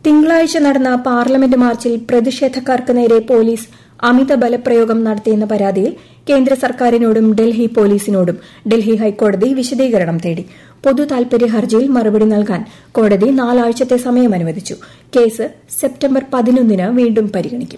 തിങ്കളാഴ്ച നടന്ന പാർലമെന്റ് മാർച്ചിൽ പ്രതിഷേധക്കാർക്ക് നേരെ പോലീസ് അമിത ബലപ്രയോഗം നടത്തിയെന്ന പരാതിയിൽ കേന്ദ്ര സർക്കാരിനോടും ഡൽഹി പോലീസിനോടും ഡൽഹി ഹൈക്കോടതി വിശദീകരണം തേടി പൊതു താൽപര്യ ഹർജിയിൽ മറുപടി നൽകാൻ കോടതി നാലാഴ്ചത്തെ സമയം അനുവദിച്ചു കേസ് സെപ്റ്റംബർ പതിനൊന്നിന് വീണ്ടും പരിഗണിക്കും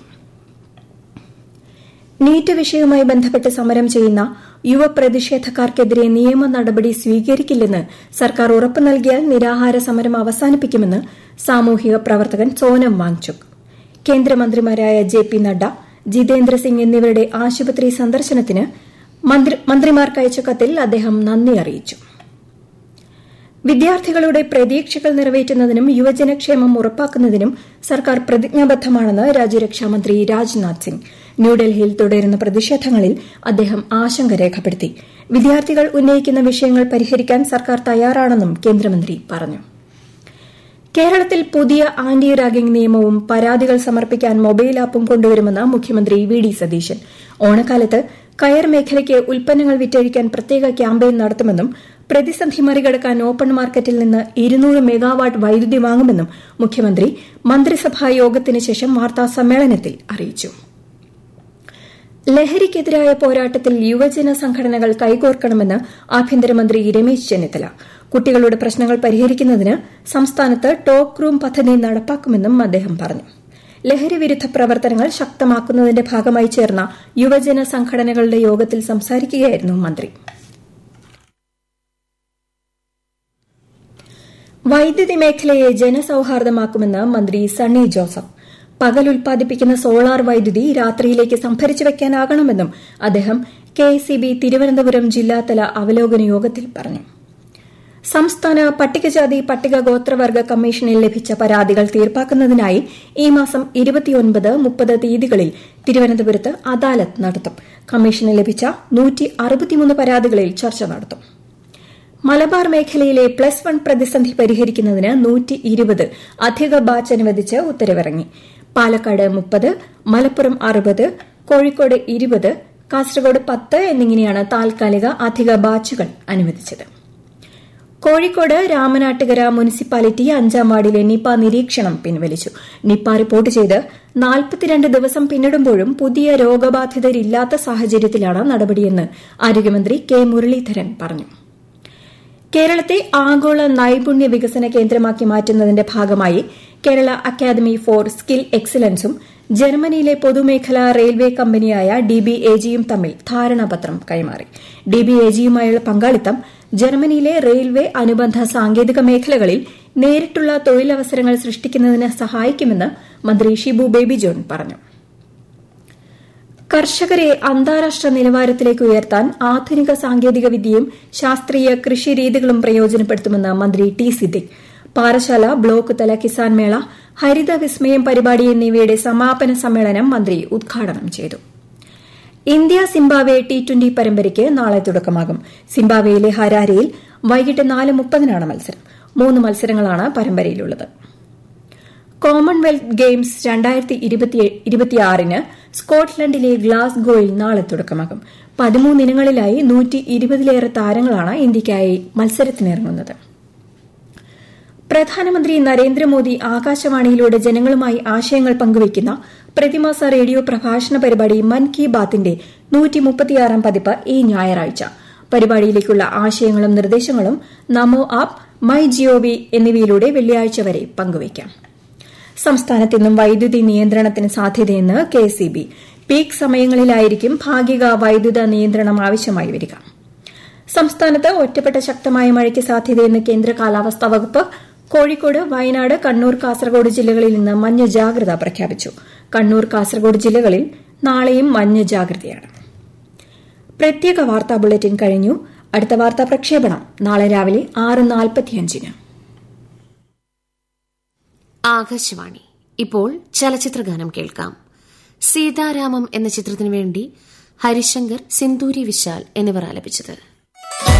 നീറ്റ് വിഷയവുമായി ബന്ധപ്പെട്ട് സമരം ചെയ്യുന്ന യുവ പ്രതിഷേധക്കാർക്കെതിരെ നിയമ നടപടി സ്വീകരിക്കില്ലെന്ന് സർക്കാർ ഉറപ്പു നൽകിയാൽ നിരാഹാര സമരം അവസാനിപ്പിക്കുമെന്ന് സാമൂഹിക പ്രവർത്തകൻ സോനം വാങ്ചുക് കേന്ദ്രമന്ത്രിമാരായ ജെ പി നഡ്ഡ ജിതേന്ദ്ര സിംഗ് എന്നിവരുടെ ആശുപത്രി സന്ദർശനത്തിന് മന്ത്രിമാർക്ക് അയച്ച കത്തിൽ അദ്ദേഹം നന്ദി അറിയിച്ചു വിദ്യാർത്ഥികളുടെ പ്രതീക്ഷകൾ നിറവേറ്റുന്നതിനും യുവജനക്ഷേമം ഉറപ്പാക്കുന്നതിനും സർക്കാർ പ്രതിജ്ഞാബദ്ധമാണെന്ന് രാജ്യരക്ഷാമന്ത്രി രാജ്നാഥ് സിംഗ് ന്യൂഡൽഹിയിൽ തുടരുന്ന പ്രതിഷേധങ്ങളിൽ അദ്ദേഹം ആശങ്ക രേഖപ്പെടുത്തി വിദ്യാർത്ഥികൾ ഉന്നയിക്കുന്ന വിഷയങ്ങൾ പരിഹരിക്കാൻ സർക്കാർ തയ്യാറാണെന്നും കേന്ദ്രമന്ത്രി പറഞ്ഞു കേരളത്തിൽ പുതിയ ആന്റി റാഗിംഗ് നിയമവും പരാതികൾ സമർപ്പിക്കാൻ മൊബൈൽ ആപ്പും കൊണ്ടുവരുമെന്ന് മുഖ്യമന്ത്രി വി ഡി സതീശൻ ഓണക്കാലത്ത് കയർ മേഖലയ്ക്ക് ഉൽപ്പന്നങ്ങൾ വിറ്റഴിക്കാൻ പ്രത്യേക ക്യാമ്പയിൻ നടത്തുമെന്നും പ്രതിസന്ധി മറികടക്കാൻ ഓപ്പൺ മാർക്കറ്റിൽ നിന്ന് ഇരുന്നൂറ് മെഗാവാട്ട് വൈദ്യുതി വാങ്ങുമെന്നും മുഖ്യമന്ത്രി മന്ത്രിസഭാ യോഗത്തിന് ശേഷം വാർത്താസമ്മേളനത്തിൽ അറിയിച്ചു ലഹരിക്കെതിരായ പോരാട്ടത്തിൽ യുവജന സംഘടനകൾ കൈകോർക്കണമെന്ന് ആഭ്യന്തരമന്ത്രി രമേശ് ചെന്നിത്തല കുട്ടികളുടെ പ്രശ്നങ്ങൾ പരിഹരിക്കുന്നതിന് സംസ്ഥാനത്ത് ടോക്ക് റൂം പദ്ധതി നടപ്പാക്കുമെന്നും അദ്ദേഹം പറഞ്ഞു ലഹരി വിരുദ്ധ പ്രവർത്തനങ്ങൾ ശക്തമാക്കുന്നതിന്റെ ഭാഗമായി ചേർന്ന യുവജന സംഘടനകളുടെ യോഗത്തിൽ സംസാരിക്കുകയായിരുന്നു മന്ത്രി വൈദ്യുതി മേഖലയെ ജനസൌഹാർദ്ദമാക്കുമെന്ന് മന്ത്രി സണ്ണി ജോസഫ് പകൽ ഉൽപ്പാദിപ്പിക്കുന്ന സോളാർ വൈദ്യുതി രാത്രിയിലേക്ക് സംഭരിച്ചു വയ്ക്കാനാകണമെന്നും അദ്ദേഹം കെഎസ്ഇബി തിരുവനന്തപുരം ജില്ലാതല അവലോകന യോഗത്തിൽ പറഞ്ഞു സംസ്ഥാന പട്ടികജാതി പട്ടിക ഗോത്രവർഗ കമ്മീഷനിൽ ലഭിച്ച പരാതികൾ തീർപ്പാക്കുന്നതിനായി ഈ മാസം ഇരുപത്തിയൊൻപത് മുപ്പത് തീയതികളിൽ തിരുവനന്തപുരത്ത് അദാലത്ത് നടത്തും കമ്മീഷന് ലഭിച്ച പരാതികളിൽ ചർച്ച നടത്തും മലബാർ മേഖലയിലെ പ്ലസ് വൺ പ്രതിസന്ധി പരിഹരിക്കുന്നതിന് നൂറ്റി ഇരുപത് അധിക ബാച്ച് അനുവദിച്ച് ഉത്തരവിറങ്ങി പാലക്കാട് മുപ്പത് മലപ്പുറം അറുപത് കോഴിക്കോട് ഇരുപത് കാസർഗോഡ് പത്ത് എന്നിങ്ങനെയാണ് താൽക്കാലിക അധിക ബാച്ചുകൾ അനുവദിച്ചത് കോഴിക്കോട് രാമനാട്ടുകര മുനിസിപ്പാലിറ്റി അഞ്ചാം വാർഡിലെ നിപ നിരീക്ഷണം പിൻവലിച്ചു നിപ റിപ്പോർട്ട് ചെയ്ത് നാൽപ്പത്തിരണ്ട് ദിവസം പിന്നിടുമ്പോഴും പുതിയ രോഗബാധിതരില്ലാത്ത സാഹചര്യത്തിലാണ് നടപടിയെന്ന് ആരോഗ്യമന്ത്രി കെ മുരളീധരൻ പറഞ്ഞു കേരളത്തെ ആഗോള നൈപുണ്യ വികസന കേന്ദ്രമാക്കി മാറ്റുന്നതിന്റെ ഭാഗമായി കേരള അക്കാദമി ഫോർ സ്കിൽ എക്സലൻസും ജർമ്മനിയിലെ പൊതുമേഖലാ റെയിൽവേ കമ്പനിയായ ഡിബിഎജിയും തമ്മിൽ ധാരണാപത്രം കൈമാറി ഡിബിഎജിയുമായുള്ള പങ്കാളിത്തം ജർമ്മനിയിലെ റെയിൽവേ അനുബന്ധ സാങ്കേതിക മേഖലകളിൽ നേരിട്ടുള്ള തൊഴിലവസരങ്ങൾ സൃഷ്ടിക്കുന്നതിന് സഹായിക്കുമെന്ന് മന്ത്രി ഷിബു ബേബി ജോൺ പറഞ്ഞു കർഷകരെ അന്താരാഷ്ട്ര നിലവാരത്തിലേക്ക് ഉയർത്താൻ ആധുനിക സാങ്കേതിക വിദ്യയും ശാസ്ത്രീയ കൃഷിരീതികളും പ്രയോജനപ്പെടുത്തുമെന്ന് മന്ത്രി ടി സിദ്ദിഖ് പാറശാല ബ്ലോക്ക് തല കിസാൻ മേള ഹരിത വിസ്മയം പരിപാടി എന്നിവയുടെ സമാപന സമ്മേളനം മന്ത്രി ഉദ്ഘാടനം ചെയ്തു ഇന്ത്യ സിംബാബ്വെ ടി ട്വന്റി പരമ്പരയ്ക്ക് നാളെ തുടക്കമാകും സിംബാബ്വെയിലെ ഹരാരയിൽ വൈകിട്ട് നാല് മുപ്പതിനാണ് മത്സരം മൂന്ന് മത്സരങ്ങളാണ് പരമ്പരയിലുള്ളത് കോമൺവെൽത്ത് ഗെയിംസ് രണ്ടായിരത്തി ഇരുപത്തിയാറിന് സ്കോട്ട്ലൻഡിലെ ഗ്ലാസ്ഗോയിൽ നാളെ തുടക്കമാകും പതിമൂന്ന് ഇനങ്ങളിലായി നൂറ്റി ഇരുപതിലേറെ താരങ്ങളാണ് ഇന്ത്യയ്ക്കായി മത്സരത്തിനിറങ്ങുന്നത് പ്രധാനമന്ത്രി നരേന്ദ്രമോദി ആകാശവാണിയിലൂടെ ജനങ്ങളുമായി ആശയങ്ങൾ പങ്കുവയ്ക്കുന്ന പ്രതിമാസ റേഡിയോ പ്രഭാഷണ പരിപാടി മൻ കി ബാത്തിന്റെ നൂറ്റിമുപ്പത്തിയാറാം പതിപ്പ് ഈ ഞായറാഴ്ച പരിപാടിയിലേക്കുള്ള ആശയങ്ങളും നിർദ്ദേശങ്ങളും നമോ ആപ്പ് മൈ ജിഒവി എന്നിവയിലൂടെ വെള്ളിയാഴ്ച വരെ പങ്കുവയ്ക്കാം സംസ്ഥാനത്ത് ഇന്നും വൈദ്യുതി നിയന്ത്രണത്തിന് സാധ്യതയെന്ന് കെഎസ്ഇബി പീക്ക് സമയങ്ങളിലായിരിക്കും ഭാഗിക വൈദ്യുത നിയന്ത്രണം ആവശ്യമായി വരിക സംസ്ഥാനത്ത് ഒറ്റപ്പെട്ട ശക്തമായ മഴയ്ക്ക് സാധ്യതയെന്ന് കേന്ദ്ര കാലാവസ്ഥാ വകുപ്പ് കോഴിക്കോട് വയനാട് കണ്ണൂർ കാസർഗോഡ് ജില്ലകളിൽ നിന്ന് മഞ്ഞ ജാഗ്രത പ്രഖ്യാപിച്ചു കണ്ണൂർ കാസർഗോഡ് ജില്ലകളിൽ നാളെയും മഞ്ഞ ജാഗ്രതയാണ് പ്രത്യേക വാർത്താ ബുള്ളറ്റിൻ കഴിഞ്ഞു അടുത്ത വാർത്താ പ്രക്ഷേപണം നാളെ രാവിലെ ആറ് നാൽപ്പത്തിയഞ്ചിന് ആകാശവാണി ഇപ്പോൾ ചലച്ചിത്രഗാനം കേൾക്കാം സീതാരാമം എന്ന ചിത്രത്തിനു വേണ്ടി ഹരിശങ്കർ സിന്ദൂരി വിശാൽ എന്നിവർ ആലപിച്ചത്